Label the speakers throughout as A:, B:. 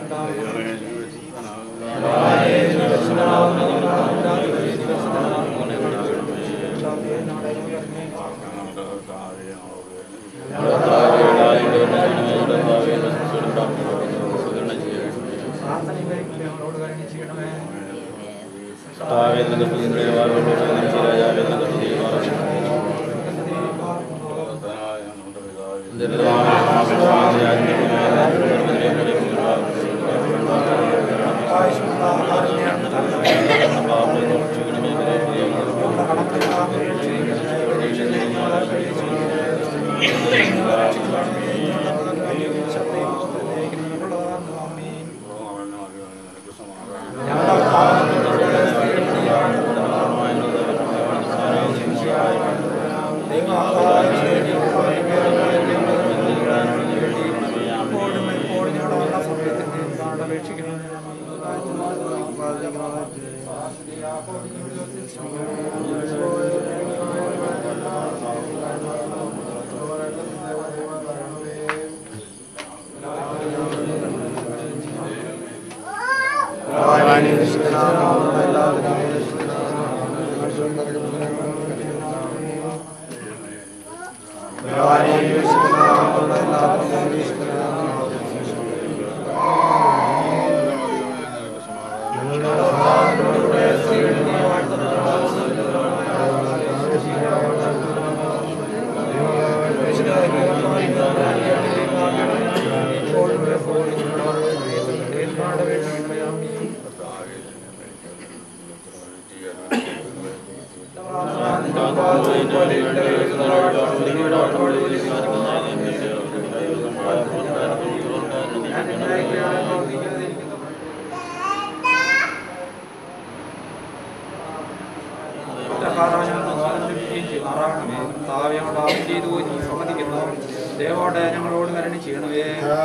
A: സമ്മതിക്കുന്നു ദേവോടെ ഞങ്ങളോട് കരുണി ചെയ്യണമേ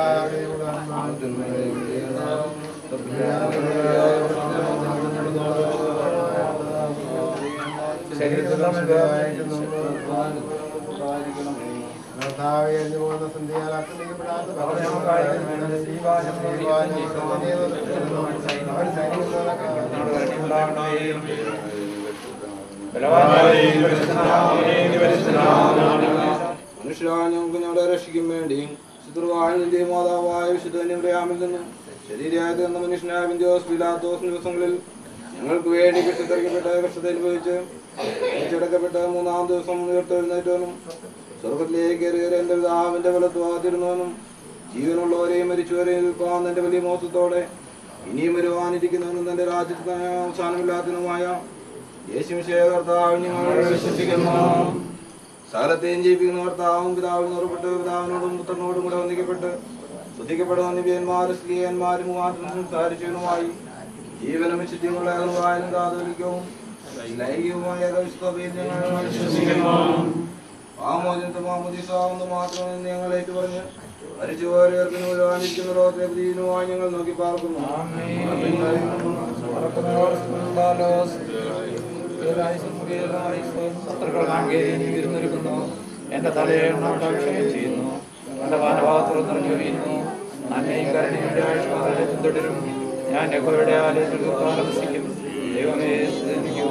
B: മനുഷ്യരായ ഞങ്ങൾക്ക് ഞങ്ങളുടെ രക്ഷിക്കും വേണ്ടി ശത്രുവാഹിന്റെ മാതാവായ വിശുദ്ധനും പ്രയാമിൽ നിന്നും ശരീരമായി തീർന്ന മനുഷ്യനായ വിന്ധ്യോസ് പിലാത്തോസ് ദിവസങ്ങളിൽ ഞങ്ങൾക്ക് വേണ്ടി കെട്ടിത്തെറിക്കപ്പെട്ട കഷ്ടത്തെ അനുഭവിച്ച് തിരിച്ചടക്കപ്പെട്ട മൂന്നാം ദിവസം ഉയർത്തെഴുന്നേറ്റവനും സ്വർഗത്തിലേക്ക് കയറിയ എന്റെ പിതാവിന്റെ ബലത്വാതിരുന്നവനും ജീവനുള്ളവരെയും മരിച്ചവരെയും നിൽക്കാൻ എന്റെ വലിയ മോസത്തോടെ ഇനിയും വരുവാനിരിക്കുന്നവനും തന്റെ രാജ്യത്തിന് അവസാനമില്ലാത്തതുമായ യേശുവിശേഖ കർത്താവ് ഞങ്ങൾ വിശ്വസിക്കുന്നു സകലത്തെയും ജയിപ്പിക്കുന്ന കർത്താവും പിതാവിൽ നിറപ്പെട്ട് പിതാവിനോടും പുത്രനോടും കൂടെ വന്ദിക്കപ്പെട്ട് ശ്രദ്ധിക്കപ്പെടുന്ന നിവ്യന്മാരും സ്ത്രീയന്മാരും മുഖാന്തരം സംസാരിച്ചവനുമായി ജീവനും വിശുദ്ധിയുള്ള ഏകവായാലും കാതോലിക്കവും ലൈംഗികവുമായ ഏകവിശ്വതയിൽ ഞങ്ങൾ വിശ്വസിക്കുന്നു ആമോദിതമാമോദിസാവുന്ന മാത്രമേ ഞങ്ങൾ ഏറ്റുപറഞ്ഞ് മരിച്ചുപോയവർക്കിന് മുഴുവാനിരിക്കുന്ന ലോകത്തെ പ്രതിദിനമായി ഞങ്ങൾ നോക്കി പാർക്കുന്നു
A: ശത്രുക്കൾ കാണുകയും ഇരുന്നിരിക്കുന്നു എന്റെ തലയെ അഭിഷേകം ചെയ്യുന്നു എന്റെ പാനഭാഗത്തോട് നിറഞ്ഞു വീഴുന്നു നന്മയും കരുണയും എന്റെ ആയുഷ്കാലത്തെ പിന്തുടരും ഞാൻ യഹോവയുടെ ആലയത്തിൽ താമസിക്കും ദൈവമേ എനിക്ക്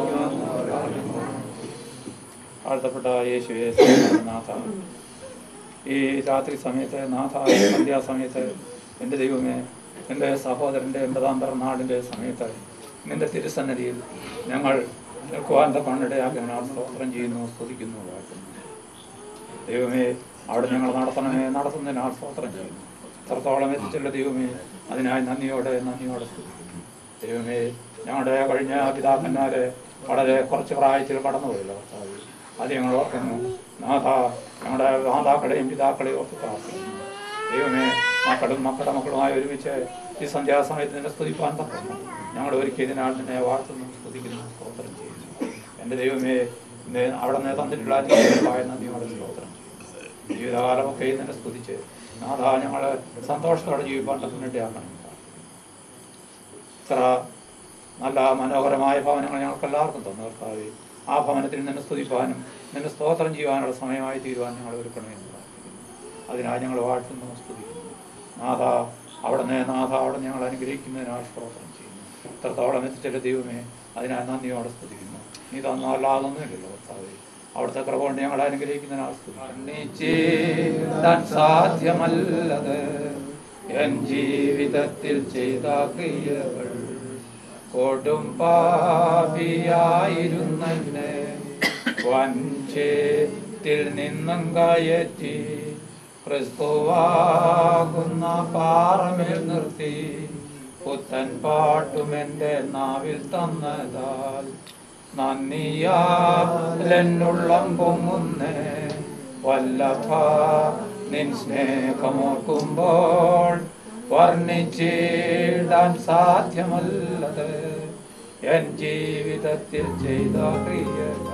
A: വാഴ്ത്തപ്പെട്ട യേശുവെ നാഥ ഈ രാത്രി സമയത്ത് നാഥ സന്ധ്യാസമയത്ത് എൻ്റെ ദൈവമേ എൻ്റെ സഹോദരൻ്റെ എൺപതാം പിറന്നാളിൻ്റെ സമയത്ത് നിന്റെ തിരുസന്നിധിയിൽ ഞങ്ങൾ നിൽക്കുവാൻ കണ്ണിടയാക്കി ഞങ്ങൾ സ്തോത്രം ചെയ്യുന്നു സ്തുതിക്കുന്നു വാഴ്ത്തുന്നു ദൈവമേ അവിടെ ഞങ്ങൾ നടത്തണമേ നടത്തുന്നതിനാൽ സ്തോത്രം ചെയ്യുന്നു എത്രത്തോളം എത്തിച്ചുള്ള ദൈവമേ അതിനായി നന്ദിയോടെ നന്ദിയോടെ സ്തുതിക്കുന്നു ദൈവമേ ഞങ്ങളുടെ കഴിഞ്ഞ പിതാക്കന്മാരെ വളരെ കുറച്ച് പ്രായത്തിൽ കടന്നുപോയല്ലോ കർത്താവേ അത് ഞങ്ങൾ ഓർക്കുന്നു നാഥ ഞങ്ങളുടെ മാതാക്കളെയും പിതാക്കളെയും ഓർത്ത് പ്രാർത്ഥിക്കുന്നു ദൈവമേ മക്കളും മക്കളുടെ മക്കളുമായി ഒരുമിച്ച് ഈ സന്ധ്യാസമയത്ത് നിന്നെ സ്തുതിപ്പാൻ തക്കുന്നു ഞങ്ങൾ ഒരുക്കിയതിനാൽ നിന്നെ വാഴ്ത്തുന്നു സ്തുതിക്കുന്നു സ്തോത്രം ചെയ്യുന്നു എൻ്റെ ദൈവമേ ഇന്ന് അവിടെ നിന്ന് തന്നിട്ടുള്ള ജീവിതമായ നന്ദിയോടെ സ്തോത്രം ചെയ്യുന്നു ജീവിതകാലമൊക്കെ നിന്നെ സ്തുതിച്ച് നാഥ ഞങ്ങൾ സന്തോഷത്തോടെ ജീവിപ്പാൻ തന്നിട്ടാക്കണം ഇത്ര നല്ല മനോഹരമായ ഭവനങ്ങൾ ഞങ്ങൾക്ക് എല്ലാവർക്കും തന്നു കർത്താവേ ആ ഭവനത്തിൽ നിന്ന് സ്തുതിപ്പാനും നിന്നെ സ്തോത്രം ചെയ്യുവാനുള്ള സമയമായി തീരുവാൻ ഞങ്ങൾ ഒരുക്കണമെന്ന് പ്രാർത്ഥിക്കുന്നു അതിനായി ഞങ്ങൾ വാഴ്ത്തുന്നു സ്തുതിക്കുന്നു നാഥ അവിടെ നാഥ അവിടെ ഞങ്ങൾ അനുഗ്രഹിക്കുന്നതിനായി സ്തോത്രം ചെയ്യുന്നു ഇത്രത്തോളം എത്തിച്ചിട്ട് ദൈവമേ അതിനായി നന്ദിയോടെ സ്തുതിക്കുന്നു നീ തന്നല്ലാതൊന്നുമില്ലല്ലോ കർത്താവേ അവിടുത്തെ കൃപ കൊണ്ട് ഞങ്ങൾ അനുഗ്രഹിക്കുന്നതിനായി സ്തുതിക്കാൻ സാധ്യമല്ലത് എൻ ജീവിതത്തിൽ ചെയ്ത ക്രിയകൾ കൊടും പാപിയായിരുന്നെ വഞ്ചേത്തിൽ നിന്നും കയറ്റി ക്രിസ്തുവാകുന്ന പാറമേൽ നിർത്തി പുത്തൻ പാട്ടുമെന്റെ നാവിൽ തന്നതാൽ നന്ദിയാലെന്നുള്ളം പൊങ്ങുന്നേ വല്ലഭ നിൻ സ്നേഹമോർക്കുമ്പോൾ വർണ്ണിച്ചിടാൻ സാധ്യമല്ലത് എൻ ജീവിതത്തിൽ ചെയ്ത ക്രിയകൾ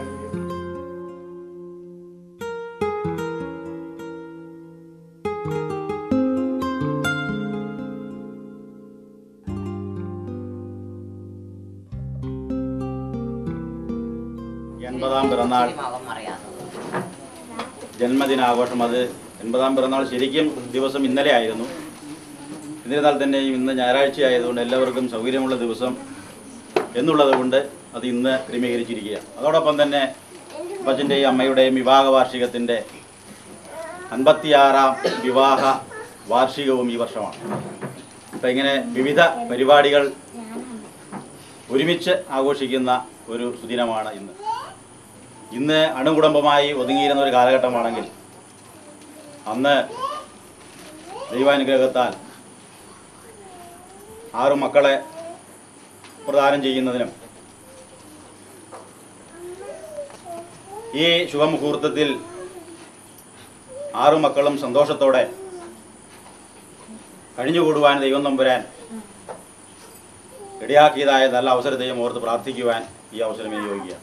C: എൺപതാം പിറന്നാൾ ജന്മദിനാഘോഷം അത് എൺപതാം പിറന്നാൾ ശരിക്കും ദിവസം ഇന്നലെ ആയിരുന്നു എന്നിരുന്നാൽ തന്നെയും ഇന്ന് ഞായറാഴ്ച ആയതുകൊണ്ട് എല്ലാവർക്കും സൗകര്യമുള്ള ദിവസം എന്നുള്ളത് കൊണ്ട് അത് ഇന്ന് ക്രമീകരിച്ചിരിക്കുകയാണ് അതോടൊപ്പം തന്നെ അപ്പച്ചൻ്റെയും അമ്മയുടെയും വിവാഹ വാർഷികത്തിൻ്റെ അൻപത്തിയാറാം വിവാഹ വാർഷികവും ഈ വർഷമാണ് അപ്പം ഇങ്ങനെ വിവിധ പരിപാടികൾ ഒരുമിച്ച് ആഘോഷിക്കുന്ന ഒരു സുദിനമാണ് ഇന്ന് ഇന്ന് അണുകുടുംബമായി ഒതുങ്ങിയിരുന്ന ഒരു കാലഘട്ടമാണെങ്കിൽ അന്ന് ദൈവാനുഗ്രഹത്താൽ ആറു മക്കളെ പ്രദാനം ചെയ്യുന്നതിനും ഈ ശുഭമുഹൂർത്തത്തിൽ ആറു മക്കളും സന്തോഷത്തോടെ കഴിഞ്ഞുകൂടുവാൻ ദൈവം നമ്പുരാൻ ഇടയാക്കിയതായ നല്ല അവസരത്തെയും ഓർത്ത് പ്രാർത്ഥിക്കുവാൻ ഈ അവസരം വിനിയോഗിക്കുക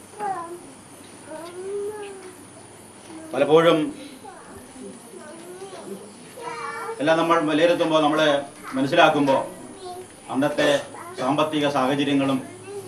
C: പലപ്പോഴും എല്ലാം നമ്മൾ വിലയിരുത്തുമ്പോൾ നമ്മൾ മനസ്സിലാക്കുമ്പോൾ അന്നത്തെ സാമ്പത്തിക സാഹചര്യങ്ങളും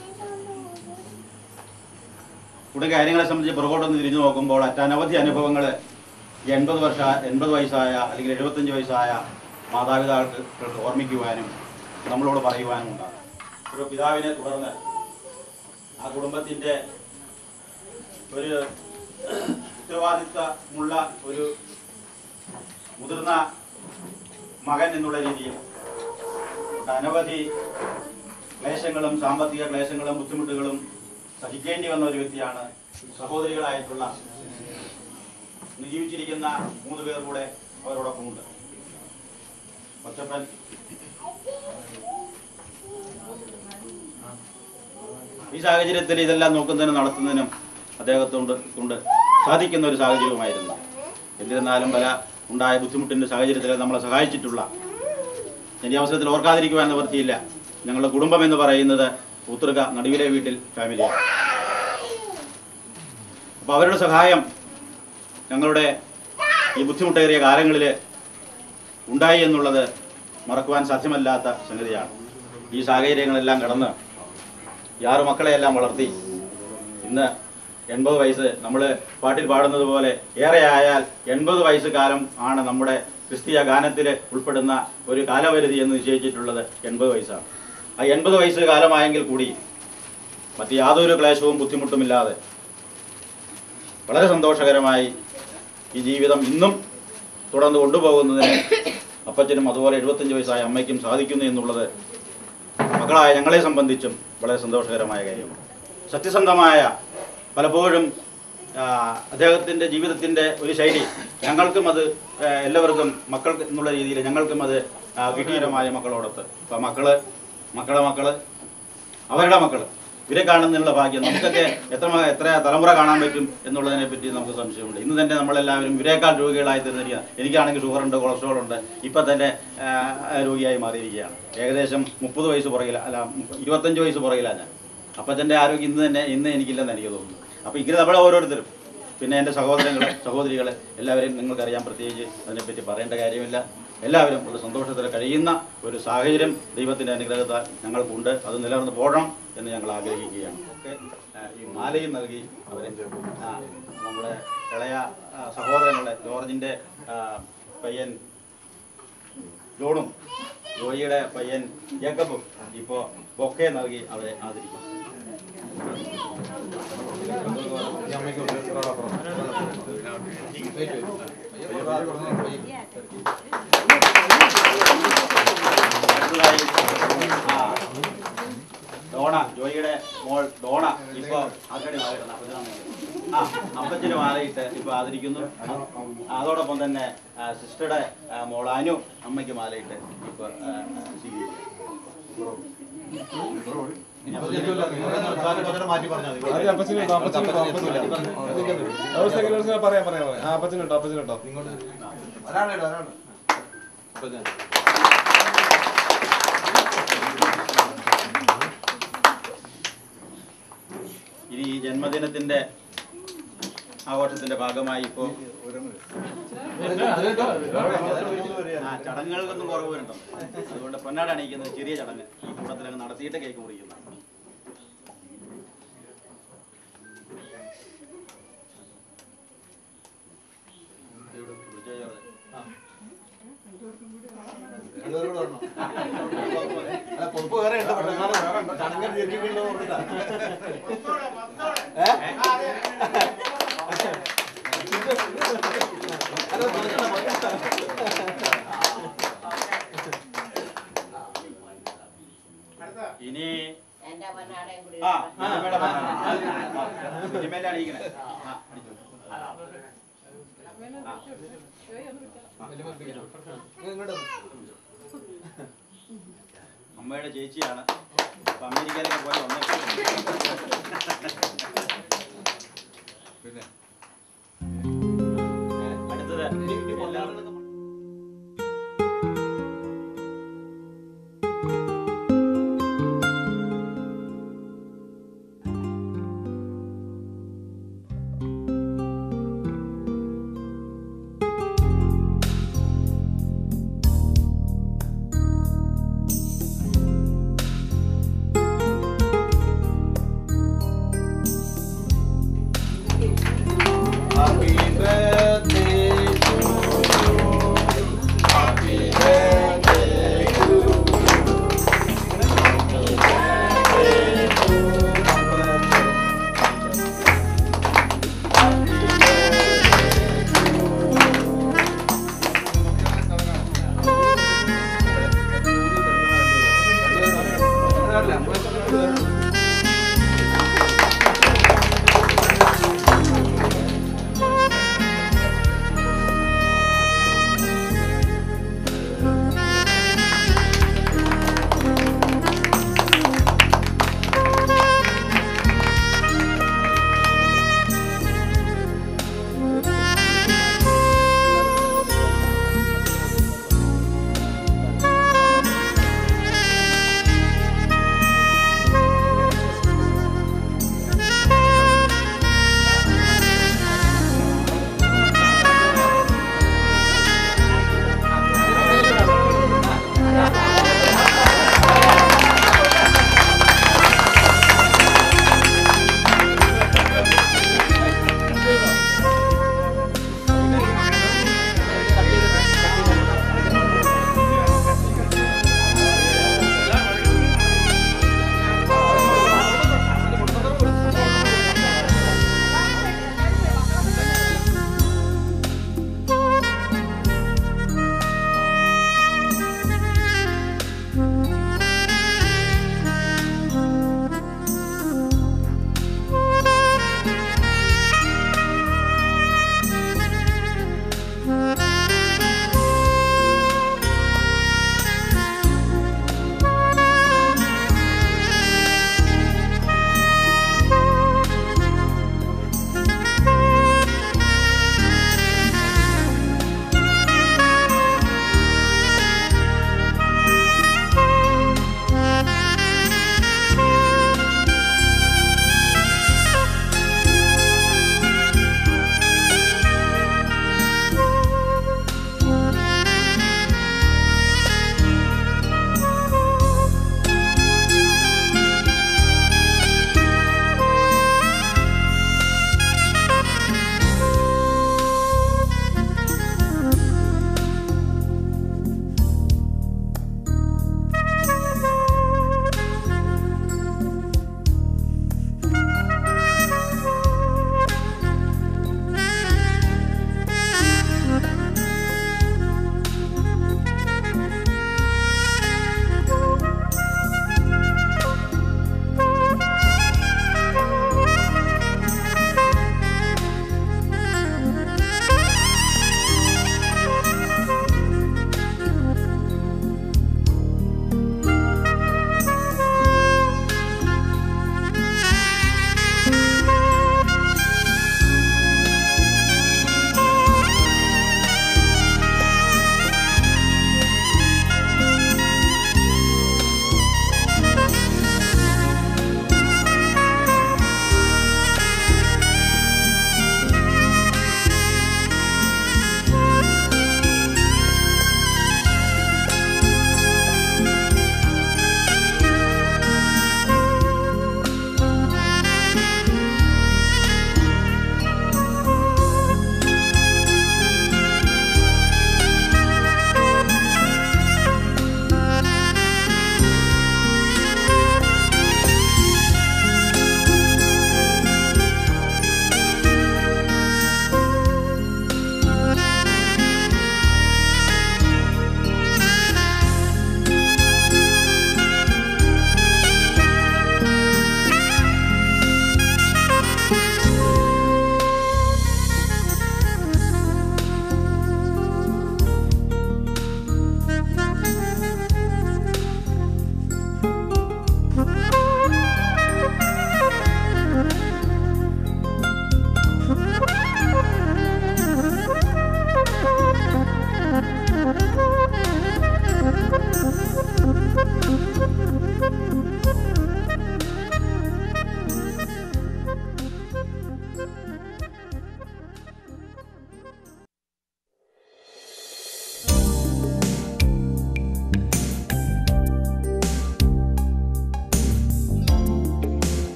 C: തുടങ്ങിയ കാര്യങ്ങളെ സംബന്ധിച്ച് പുറകോട്ടൊന്ന് തിരിഞ്ഞു നോക്കുമ്പോൾ ഒട്ടനവധി അനുഭവങ്ങൾ എൺപത് വർഷ എൺപത് വയസ്സായ അല്ലെങ്കിൽ എഴുപത്തഞ്ച് വയസ്സായ മാതാപിതാക്കൾക്ക് ഓർമ്മിക്കുവാനും നമ്മളോട് പറയുവാനും ഉണ്ടാകും ഒരു പിതാവിനെ തുടർന്ന് ആ കുടുംബത്തിൻ്റെ ഒരു ഉത്തരവാദിത്തമുള്ള ഒരു മുതിർന്ന മകൻ എന്നുള്ള രീതിയിൽ അനവധി ക്ലേശങ്ങളും സാമ്പത്തിക ക്ലേശങ്ങളും ബുദ്ധിമുട്ടുകളും സഹിക്കേണ്ടി വന്ന ഒരു വ്യക്തിയാണ് സഹോദരികളായിട്ടുള്ള ഇന്ന് ജീവിച്ചിരിക്കുന്ന മൂന്ന് പേർ കൂടെ അവരോടൊപ്പമുണ്ട് പച്ചപ്പൻ ഈ സാഹചര്യത്തിൽ ഇതെല്ലാം നോക്കുന്നതിനും നടത്തുന്നതിനും അദ്ദേഹത്തോണ്ട് കൊണ്ട് സാധിക്കുന്ന ഒരു സാഹചര്യവുമായിരുന്നു എന്നിരുന്നാലും പല ഉണ്ടായ ബുദ്ധിമുട്ടിൻ്റെ സാഹചര്യത്തിൽ നമ്മളെ സഹായിച്ചിട്ടുള്ള ഞാൻ ഈ അവസരത്തിൽ ഓർക്കാതിരിക്കുവാൻ നിവൃത്തിയില്ല ഞങ്ങളുടെ കുടുംബം എന്ന് പറയുന്നത് ഉത്തർക നടുവിലെ വീട്ടിൽ ഫാമിലിയാണ് അപ്പോൾ അവരുടെ സഹായം ഞങ്ങളുടെ ഈ ബുദ്ധിമുട്ടേറിയ കാലങ്ങളിൽ ഉണ്ടായി എന്നുള്ളത് മറക്കുവാൻ സാധ്യമല്ലാത്ത സംഗതിയാണ് ഈ സാഹചര്യങ്ങളെല്ലാം കടന്ന് ഈ ആറ് മക്കളെയെല്ലാം വളർത്തി ഇന്ന് എൺപത് വയസ്സ് നമ്മൾ പാട്ടിൽ പാടുന്നത് പോലെ ഏറെ ആയാൽ എൺപത് വയസ്സ് കാലം ആണ് നമ്മുടെ ക്രിസ്തീയ ഗാനത്തിൽ ഉൾപ്പെടുന്ന ഒരു കാലപരിധി എന്ന് നിശ്ചയിച്ചിട്ടുള്ളത് എൺപത് വയസ്സാണ് ആ എൺപത് വയസ്സ് കാലമായെങ്കിൽ കൂടി മറ്റ് യാതൊരു ക്ലേശവും ബുദ്ധിമുട്ടുമില്ലാതെ വളരെ സന്തോഷകരമായി ഈ ജീവിതം ഇന്നും തുടർന്ന് കൊണ്ടുപോകുന്നതിന് അപ്പച്ചനും അതുപോലെ എഴുപത്തഞ്ച് വയസ്സായ അമ്മയ്ക്കും സാധിക്കുന്നു എന്നുള്ളത് മക്കളായ ഞങ്ങളെ സംബന്ധിച്ചും വളരെ സന്തോഷകരമായ കാര്യമാണ് സത്യസന്ധമായ പലപ്പോഴും ആ, അദ്ദേഹത്തിൻ്റെ ജീവിതത്തിൻ്റെ ഒരു ശൈലി ഞങ്ങൾക്കും അത് ആ, എല്ലാവർക്കും മക്കൾക്ക് എന്നുള്ള രീതിയിൽ ഞങ്ങൾക്കും അത് ആ, കിട്ടിയമായ മക്കളോടൊത്ത് അപ്പം മക്കള് മക്കളെ മക്കള് അവരുടെ മക്കള് ഇവരെ കാണുന്നതിനുള്ള ഭാഗ്യം നമുക്കൊക്കെ എത്ര മ- എത്ര തലമുറ കാണാൻ പറ്റും എന്നുള്ളതിനെ പറ്റി നമുക്ക് സംശയമുണ്ട് ഇന്ന് തന്നെ നമ്മളെല്ലാവരും ഇവരെക്കാൾ രോഗികളായി തീർന്നിരിക്കുക എനിക്കാണെങ്കിൽ ഷുഗർ ഉണ്ട് കൊളസ്ട്രോൾ ഉണ്ട് ഇപ്പം തന്നെ ആ, രോഗിയായി മാറിയിരിക്കുകയാണ് ഏകദേശം മുപ്പത് വയസ്സ് പുറകില അല്ല മുപ്പ- ഇരുപത്തഞ്ച് വയസ്സ് പുറകിലാണ് ഞാൻ അപ്പം എൻ്റെ ആരോഗ്യം ഇന്ന് തന്നെ ഇന്ന് എനിക്കില്ലെന്ന് എനിക്ക് തോന്നുന്നു അപ്പോൾ ഇങ്ങനെ നമ്മളെ ഓരോരുത്തരും പിന്നെ എൻ്റെ സഹോദരങ്ങൾ സഹോദരികൾ എല്ലാവരെയും നിങ്ങൾക്കറിയാം പ്രത്യേകിച്ച് അതിനെപ്പറ്റി പറയേണ്ട കാര്യമില്ല എല്ലാവരും ഒരു സന്തോഷത്തിൽ കഴിയുന്ന ഒരു സാഹചര്യം ദൈവത്തിൻ്റെ അനുഗ്രഹത്താൽ ഞങ്ങൾക്കുണ്ട് അത് നിലനിർന്ന് പോകണം എന്ന് ഞങ്ങൾ ആഗ്രഹിക്കുകയാണ് ഒക്കെ ആ, ഈ മാലയും നൽകി അവരെ ആ, നമ്മുടെ ഇളയ ആ, സഹോദരങ്ങളെ ജോർജിൻ്റെ ആ, പയ്യൻ ജോണും ജോയിയുടെ പയ്യൻ ജേക്കബും ഇപ്പോൾ ബൊക്കെ നൽകി അവരെ ആദരിക്കും അടുത്തതായി ആ, ഡോണ ജോയിയുടെ മോൾ ഡോണ ഇപ്പൊ ആക്കടി മാലയിട്ട് ആ അമ്പത്തിന് മാലയിട്ട് ഇപ്പൊ ആദരിക്കുന്നു ആ, അതോടൊപ്പം തന്നെ ആ, സിസ്റ്ററുടെ ആ, മോൾ അനു അമ്മയ്ക്ക് മാലയിട്ട് ഇപ്പൊ ആ, ആ, സ്വീകരിക്കും
D: ആദ്യം അപ്പച്ചനും ഇട്ടോ, അപ്പച്ചനും ഇട്ടോ, അപ്പച്ചനും ഇട്ടോ. ഒരു സെക്കൻഡ്, ഒരു സെക്കൻഡ്, പറയാം പറയാം പറയാം. ആ അപ്പച്ചനും ഇട്ടോ, അപ്പച്ചനും ഇട്ടോ.
B: ഒരാളുണ്ട് ഒരാളുണ്ട് അപ്പൊ ഞാൻ
C: ഇനി ഈ ജന്മദിനത്തിന്റെ ആഘോഷത്തിന്റെ ഭാഗമായി ഇപ്പോ ആ ചടങ്ങുകൾക്കൊന്നും കുറവ് വരുന്നുണ്ടോ അതുകൊണ്ട് പൊന്നാട അണിയിക്കുന്ന ചെറിയ ചടങ്ങ് ഈ കൂട്ടത്തിലങ്ങ് നടത്തിയിട്ട് കേക്ക് മുറിക്കുന്നു
B: പൊറുപ്പ് വേറെ ഉണ്ട് പക്ഷേ എന്നാലും ചടങ്ങ് ദീർഘിപ്പിക്കണമെന്ന് പറഞ്ഞിട്ടാ
C: ഇനി
E: എന്റെ പൊന്നാടയും കൂടി
C: ആ ബിജിമയുടെ പൊന്നാട. ബിജിമേലെ അണിയിക്കണേ ആ അടിച്ചോ. അമ്മയുടെ ചേച്ചിയാണ് അപ്പൊ അമേരിക്കയിലൊക്കെ പോയി വന്നേ
B: പിന്നെ